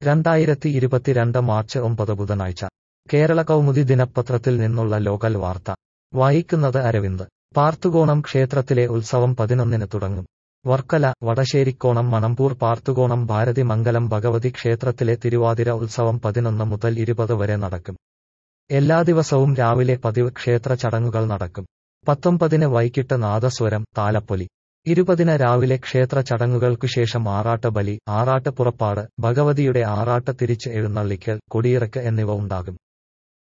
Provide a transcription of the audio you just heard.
രണ്ടായിരത്തി ഇരുപത്തിരണ്ട് മാർച്ച് ഒമ്പത് ബുധനാഴ്ച കേരള കൗമുദി ദിനപത്രത്തിൽ നിന്നുള്ള ലോകൽ വാർത്ത വായിക്കുന്നത് അരവിന്ദ് പാർത്തുകോണം ക്ഷേത്രത്തിലെ ഉത്സവം പതിനൊന്നിന് തുടങ്ങും വർക്കല വടശ്ശേരിക്കോണം മണമ്പൂർ പാർത്തുകോണം ഭാരതി മംഗലം ഭഗവതി ക്ഷേത്രത്തിലെ തിരുവാതിര ഉത്സവം പതിനൊന്ന് മുതൽ ഇരുപത് വരെ നടക്കും എല്ലാ ദിവസവും രാവിലെ പതിവ് ക്ഷേത്ര ചടങ്ങുകൾ നടക്കും പത്തൊമ്പതിന് വൈകിട്ട് നാദസ്വരം താലപ്പൊലി ഇരുപതിന് രാവിലെ ക്ഷേത്ര ചടങ്ങുകൾക്കുശേഷം ആറാട്ട് ബലി ആറാട്ട് പുറപ്പാട് ഭഗവതിയുടെ ആറാട്ട് തിരിച്ച് എഴുന്നള്ളിക്കൽ കൊടിയിറക്ക് എന്നിവ ഉണ്ടാകും